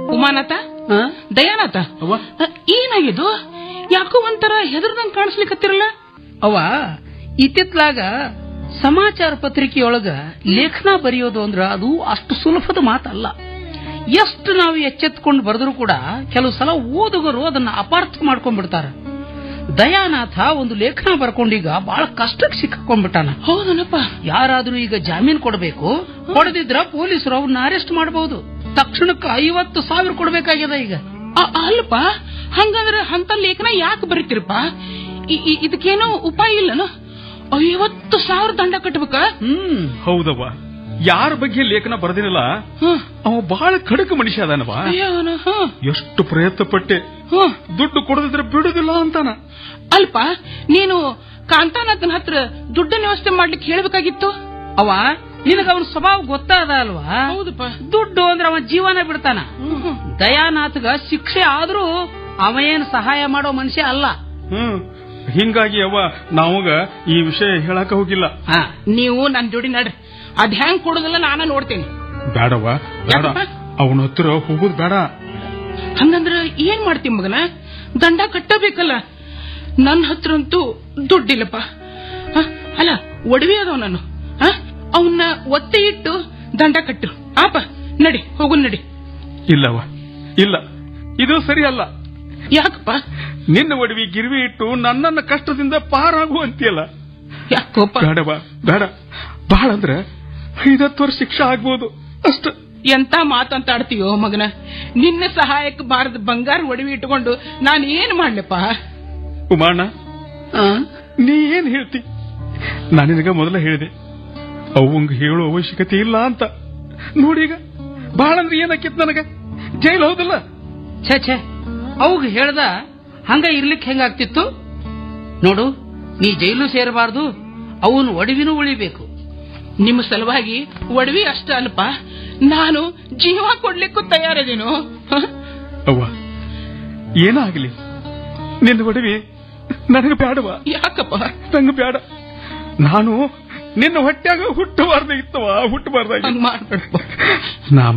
ಉಮಾನಾಥ ಆ? ದಯಾನಾಥ ಅವ್ವ ಅ, ಏನಾಗಿದು ಯಾಕೋ ಒಂಥರ ಹೆದರ್ದಂಗ್ ಕಾಣಿಸ್ಲಿಕತ್ತಿರಲ್ಲ ಅವ ಇತ್ತಿತ್ಲಾಗ ಸಮಾಚಾರ ಪತ್ರಿಕೆಯೊಳಗ ಲೇಖನ ಬರೆಯೋದು ಅಂದ್ರ ಅದು ಅಷ್ಟು ಸುಲಭದ ಮಾತಲ್ಲ ಎಷ್ಟು ನಾವು ಎಚ್ಚೆತ್ಕೊಂಡು ಬರೆದ್ರು ಕೂಡ ಕೆಲವು ಸಲ ಓದುಗರು ಅದನ್ನ ಅಪಾರ್ಥ ಮಾಡ್ಕೊಂಡ್ಬಿಡ್ತಾರ ದಯಾನಾಥ ಒಂದು ಲೇಖನ ಬರ್ಕೊಂಡೀಗ ಬಹಳ ಕಷ್ಟಕ್ಕೆ ಸಿಕ್ಕಾಕೊಂಡ್ಬಿಟ್ಟಾನ ಹೌದನಪ್ಪ ಯಾರಾದ್ರೂ ಈಗ ಜಾಮೀನ್ ಕೊಡಬೇಕು ಕೊಡದಿದ್ರ ಪೊಲೀಸರು ಅವ್ರನ್ನ ಅರೆಸ್ಟ್ ಮಾಡಬಹುದು ತಕ್ಷಣಕ್ಕೆ ಐವತ್ತು ಸಾವಿರ ಕೊಡ್ಬೇಕಾಗ್ಯದ ಈಗ ಅ- ಅಲ್ಲಪ್ಪ ಹಂಗಂದ್ರ ಅಂತ ಲೇಖನ ಯಾಕೆ ಬರೀತಿರಪ್ಪ ಇ- ಇ- ಇದಕ್ಕೇನೋ ಉಪಾಯ ಇಲ್ಲನ ಐವತ್ತು ಸಾವಿರ ದಂಡ ಕಟ್ಬೇಕ ಹ್ಮ್ ಹೌದವ್ವ ಯಾರ ಬಗ್ಗೆ ಲೇಖನ ಬರ್ದಿನಲ್ಲ ಹ್ಮ್. ಅವ ಬಹಳ ಖಡಕ ಮನುಷ್ಯ ಅದಾನವ ಅಯ್ಯೋ ಅವ್ನು, ಹ್ಮ್, ಎಷ್ಟು ಪ್ರಯತ್ನ ಪಟ್ಟೆ ಹ್ಮ್. ದುಡ್ಡು ಕೊಡದಿದ್ರೆ ಬಿಡುದಿಲ್ಲ ಅಂತಾನ ಅಲ್ಪ ನೀನು ಕಾಂತಾನಾಥನ ಹತ್ರ ದುಡ್ಡನ್ನ ವ್ಯವಸ್ಥೆ ಮಾಡ್ಲಿಕ್ಕೆ ಹೇಳ್ಬೇಕಾಗಿತ್ತು ಅವ ನಿನಗ ಅವನ ಸ್ವಭಾವ ಗೊತ್ತಾದ ಅಲ್ವಾ ಹೌದಪ್ಪ ದುಡ್ಡು ಅಂದ್ರೆ ಅವ ಜೀವನ ಬಿಡ್ತಾನ ಹ್ಮ್. ದಯಾನಾಥ್ಗ ಶಿಕ್ಷೆ ಆದ್ರೂ ಅವ ಏನ್ ಸಹಾಯ ಮಾಡೋ ಮನುಷ್ಯ ಅಲ್ಲ ಹ್ಮ್ ಹಿಂಗಾಗಿ ಅವ್ವ ನಾವಾಗ ಈ ವಿಷಯ ಹೇಳಕ ಹೋಗಿಲ್ಲ ಹಾ ನೀವು ನನ್ ಜೋಡಿ ನಡ್ರಿ ಅದ್ ಹೆಂಗ್ ಕೊಡೋದಿಲ್ಲ ನಾನ ನೋಡ್ತೇನೆ ಬೇಡವ್ವ ಬೇಡ ಯಾಕಪ್ಪ? ಅವನ ಹತ್ರ ಹೋಗುದ್ ಬೇಡ ಹಂಗಂದ್ರ ಏನ್ ಮಾಡ್ತಿ ಮಗನ ದಂಡ ಕಟ್ಟಬೇಕಲ್ಲ ನನ್ನ ಹತ್ರ ಅಂತೂ ದುಡ್ಡಿಲ್ಲಪ್ಪ ಹ? ಅಲ್ಲ ಒಡವೆ ಅದಾವ ನಾನು ಅವನ್ನ ಒತ್ತೆ ಇಟ್ಟು ದಂಡ ಕಟ್ಟು ಆಪ ನಡಿ ಹೋಗು ನಡಿ ಇಲ್ಲವ ಇಲ್ಲ ಇದು ಸರಿ ಅಲ್ಲ ಯಾಕಪ್ಪ ನಿನ್ನ ಒಡವಿ ಗಿರ್ವಿ ಇಟ್ಟು ನನ್ನನ್ನ ಕಷ್ಟದಿಂದ ಪಾರಾಗು ಅಂತೀಯಲ್ಲ ಯಾಕೋಪ ಬೇಡವ ಬೇಡ ಬಹಳ ಅಂದ್ರೆ ಐದತ್ತು ವರ್ಷ ಶಿಕ್ಷೆ ಆಗ್ಬೋದು ಅಷ್ಟ ಎಂತ ಮಾತಂತ ಆಡ್ತೀಯೋ ಮಗನ ನಿನ್ನ ಸಹಾಯಕ್ಕೆ ಬಾರದ ಬಂಗಾರ ಒಡವೆ ಇಟ್ಕೊಂಡು ನಾನು ಏನ್ ಮಾಡ್ಲಪ್ಪ ಉಮಾಣ ಆ? ನೀ ಏನ್ ಹೇಳ್ತಿ ನಾನು ನಿನಗ ಮೊದಲ ಹೇಳಿದೆ ಅವಂಗ ಹೇಳೋ ಅವಶ್ಯಕತೆ ಇಲ್ಲ ಅಂತ ನೋಡೀಗ ಬಹಳ ಅಂದ್ರೆ ಏನಾಕಿತ್ ನನಗ ಜೈಲ್ ಹೌದಲ್ಲ ಛೇ ಛೇ ಅವಾಗ ಹೇಳ್ದ ಹಂಗ ಇರ್ಲಿಕ್ಕೆ ಹೆಂಗಾಗ್ತಿತ್ತು ನೋಡು ನೀ ಜೈಲು ಸೇರಬಾರ್ದು ಅವನು ಒಡವಿನೂ ಉಳಿಬೇಕು ನಿಮ್ಮ ಸಲುವಾಗಿ ಒಡವೆ ಅಷ್ಟ ಅಲ್ಪ ನಾನು ಜೀವ ಕೊಡ್ಲಿಕ್ಕೂ ತಯಾರದೇನು ಹ? ಅವ್ವ ಏನಾಗ್ಲಿ ನಿನ್ನ ಒಡವಿ ನನಗೆ ಬೇಡವ ಯಾಕಪ್ಪ ನಂಗೆ ಬೇಡ ನಾನು ನಿನ್ನ ಹೊಟ್ಟ್ಯಾಗ ಹುಟ್ಟಬಾರ್ದಾಗಿತ್ತವ ಹುಟ್ಟಬಾರ್ದಾಗಿ ಹಂಗ್ ಮಾಡ್ಬೇಡಪ್ಪ ನಾ